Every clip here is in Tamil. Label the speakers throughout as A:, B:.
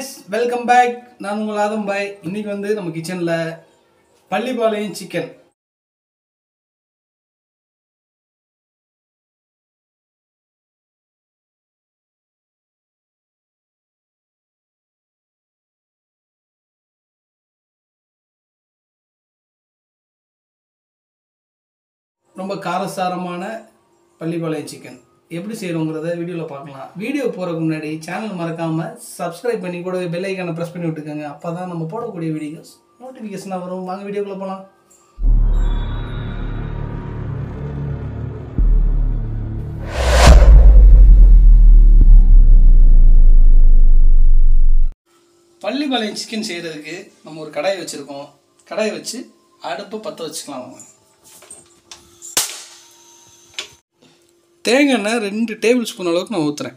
A: கைஸ் வெல்கம் பேக் நான் உங்கள் ஆதம் பாய் இன்னைக்கு வந்து நம்ம கிச்சனில் பள்ளிப்பாளையம் சிக்கன் ரொம்ப காரசாரமான பள்ளிப்பாளையம் சிக்கன் எப்படி செய்கிறோங்கிறத வீடியோவில் பார்க்கலாம் வீடியோ போகிறதுக்கு முன்னாடி சேனல் மறக்காமல் சப்ஸ்கிரைப் பண்ணி கூட பெல் ஐக்கானை ப்ரெஸ் பண்ணி விட்டுக்கோங்க அப்போ தான் நம்ம போடக்கூடிய வீடியோஸ் நோட்டிஃபிகேஷனாக வரும் வாங்க வீடியோக்குள்ளே போகலாம் பள்ளிப்பாளையம் சிக்கன் செய்கிறதுக்கு நம்ம ஒரு கடாய் வச்சுருக்கோம் கடாயை வச்சு அடுப்பு பற்ற வச்சுக்கலாம் வாங்க தேங்காய் எண்ணெய் ரெண்டு டேபிள் ஸ்பூன் அளவுக்கு நான் ஊற்றுறேன்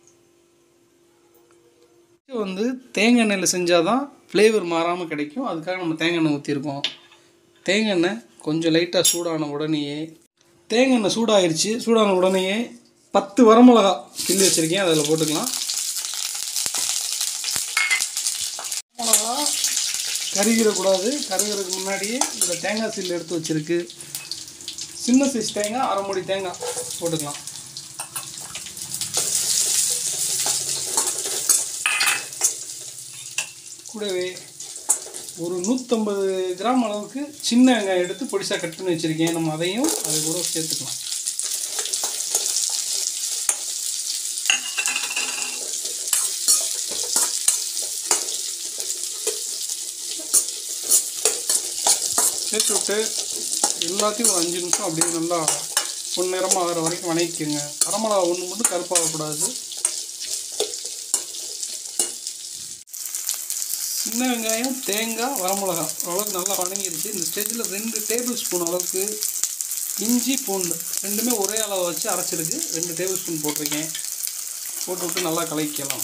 A: இது வந்து தேங்காய் எண்ணெயில் செஞ்சால் தான் ஃப்ளேவர் மாறாமல் கிடைக்கும் அதுக்காக நம்ம தேங்காய் எண்ணெய் ஊற்றிருக்கோம் தேங்காய் எண்ணெய் கொஞ்சம் லைட்டாக சூடான உடனேயே தேங்காய் எண்ணெய் சூடாயிருச்சு சூடான உடனேயே பத்து வரமிளகா கிள்ளி வச்சுருக்கேன் அதில் போட்டுக்கலாம் மிளகா கருகிடக்கூடாது கருகிறதுக்கு முன்னாடியே இந்த தேங்காய் சில்லு எடுத்து வச்சுருக்கு சின்ன சைஸ் தேங்காய் அரை மூடி தேங்காய் போட்டுக்கலாம் கூடவே ஒரு நூற்றம்பது கிராம் அளவுக்கு சின்ன வெங்காயம் எடுத்து பொடிசாக கட் பண்ணி வச்சுருக்கேன் நம்ம அதையும் அது கூட சேர்த்துக்கலாம் சேர்த்து விட்டு எல்லாத்தையும் ஒரு அஞ்சு நிமிஷம் அப்படியே நல்லா பொன்னிறமாக ஆகிற வரைக்கும் வணக்கிக்கோங்க வரமிளகா ஒன்று மட்டும் கருப்பாகக்கூடாது சின்ன வெங்காயம் தேங்காய் வரமிளகா ஓரளவுக்கு நல்லா வணங்கிருச்சு இந்த ஸ்டேஜில் ரெண்டு டேபிள் ஸ்பூன் அளவுக்கு இஞ்சி பூண்டு ரெண்டுமே ஒரே அளவு வச்சு அரைச்சிருக்கு ரெண்டு டேபிள் ஸ்பூன் போட்டிருக்கேன் போட்டு விட்டு நல்லா கலக்கலாம்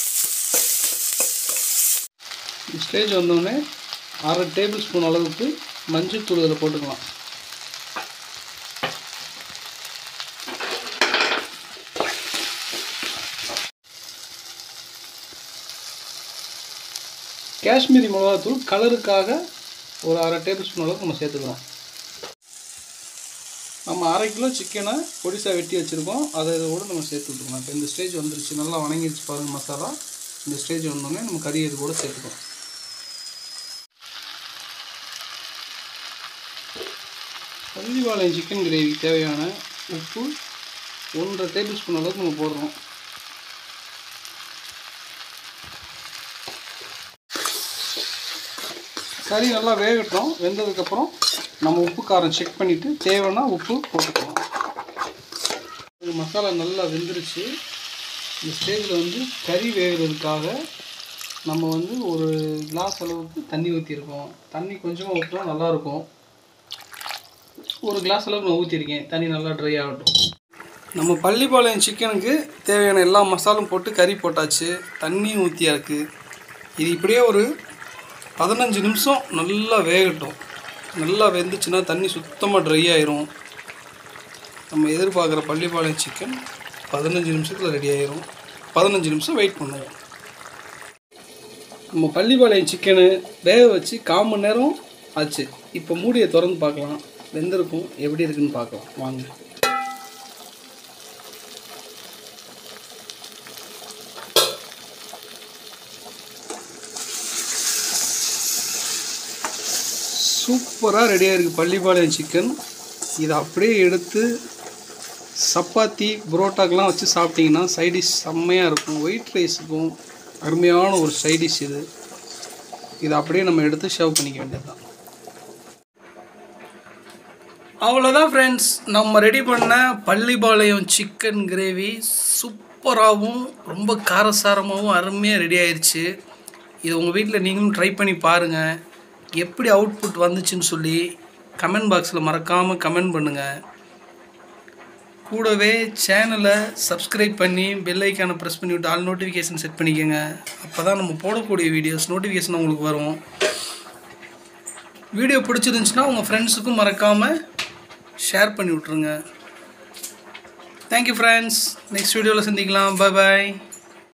A: இந்த ஸ்டேஜ் வந்தோடனே அரை டேபிள் ஸ்பூன் அளவுக்கு மஞ்சள் தூள் இதில் போட்டுக்கலாம் காஷ்மீரி மிளகாத்தூள் கலருக்காக ஒரு அரை டேபிள் ஸ்பூன் அளவுக்கு நம்ம சேர்த்துக்கிறோம் நம்ம அரை கிலோ சிக்கனை பொடிசாக வெட்டி வச்சுருக்கோம் அதை இதோட நம்ம சேர்த்து விட்டுக்கலாம் இப்போ இந்த ஸ்டேஜ் வந்துருச்சு நல்லா வணங்கிருச்சு பாருங்கள் மசாலா இந்த ஸ்டேஜ் வந்தோடனே நம்ம கறி இது கூட சேர்த்துக்கிறோம் பள்ளிபாளையம் சிக்கன் கிரேவிக்கு தேவையான உப்பு ஒன்றரை டேபிள் ஸ்பூன் அளவுக்கு நம்ம போடுறோம் கறி நல்லா வேகட்டும் வெந்ததுக்கப்புறம் நம்ம உப்பு காரம் செக் பண்ணிவிட்டு தேவைன்னா உப்பு போட்டுக்கலாம் இது மசாலா நல்லா வெந்துருச்சு இந்த ஸ்டேஜில் வந்து கறி வேகிறதுக்காக நம்ம வந்து ஒரு கிளாஸ் அளவுக்கு தண்ணி ஊற்றிருக்கோம் தண்ணி கொஞ்சமாக ஊற்றினா நல்லாயிருக்கும் ஒரு கிளாஸ் அளவுக்கு நான் ஊற்றிருக்கேன் தண்ணி நல்லா ட்ரை ஆகட்டும் நம்ம பள்ளிப்பாளையம் சிக்கனுக்கு தேவையான எல்லா மசாலும் போட்டு கறி போட்டாச்சு தண்ணியும் ஊற்றியாருக்கு இது இப்படியே ஒரு பதினஞ்சு நிமிஷம் நல்லா வேகட்டும் நல்லா வெந்துச்சுன்னா தண்ணி சுத்தமாக ட்ரை ஆயிரும் நம்ம எதிர்பார்க்குற பள்ளிப்பாளையம் சிக்கன் பதினஞ்சு நிமிஷத்தில் ரெடி ஆயிரும் பதினஞ்சு நிமிஷம் வெயிட் பண்ணுவோம் நம்ம பள்ளிப்பாளையம் சிக்கனு வேக வச்சு கால் மணி நேரம் ஆச்சு இப்போ மூடியை திறந்து பார்க்கலாம் வெந்திருக்கும் எப்படி இருக்குன்னு பார்க்கலாம் வாங்க சூப்பராக ரெடியாக இருக்குது பள்ளிப்பாளையம் சிக்கன் இதை அப்படியே எடுத்து சப்பாத்தி புரோட்டாக்கெலாம் வச்சு சாப்பிட்டிங்கன்னா சைடிஷ் செம்மையாக இருக்கும் ஒயிட் ரைஸுக்கும் அருமையான ஒரு சைடிஷ் இது இதை அப்படியே நம்ம எடுத்து ஷேவ் பண்ணிக்க வேண்டியதுதான் அவ்வளோதான் ஃப்ரெண்ட்ஸ் நம்ம ரெடி பண்ண பள்ளிப்பாளையம் சிக்கன் கிரேவி சூப்பராகவும் ரொம்ப காரசாரமாகவும் அருமையாக ரெடி ஆயிடுச்சு இது உங்கள் வீட்டில் நீங்களும் ட்ரை பண்ணி பாருங்கள் எப்படி அவுட்புட் வந்துச்சுன்னு சொல்லி கமெண்ட் பாக்ஸில் மறக்காமல் கமெண்ட் பண்ணுங்கள் கூடவே சேனலை சப்ஸ்கிரைப் பண்ணி பெல் ஐக்கானை ப்ரெஸ் பண்ணி விட்டு ஆல் நோட்டிஃபிகேஷன் செட் பண்ணிக்கோங்க அப்போ தான் நம்ம போடக்கூடிய வீடியோஸ் நோட்டிஃபிகேஷன் உங்களுக்கு வரும் வீடியோ பிடிச்சிருந்துச்சுன்னா உங்கள் ஃப்ரெண்ட்ஸுக்கும் மறக்காமல் ஷேர் பண்ணி விட்ருங்க தேங்க்யூ ஃப்ரெண்ட்ஸ் நெக்ஸ்ட் வீடியோவில் சந்திக்கலாம் பாய் பாய்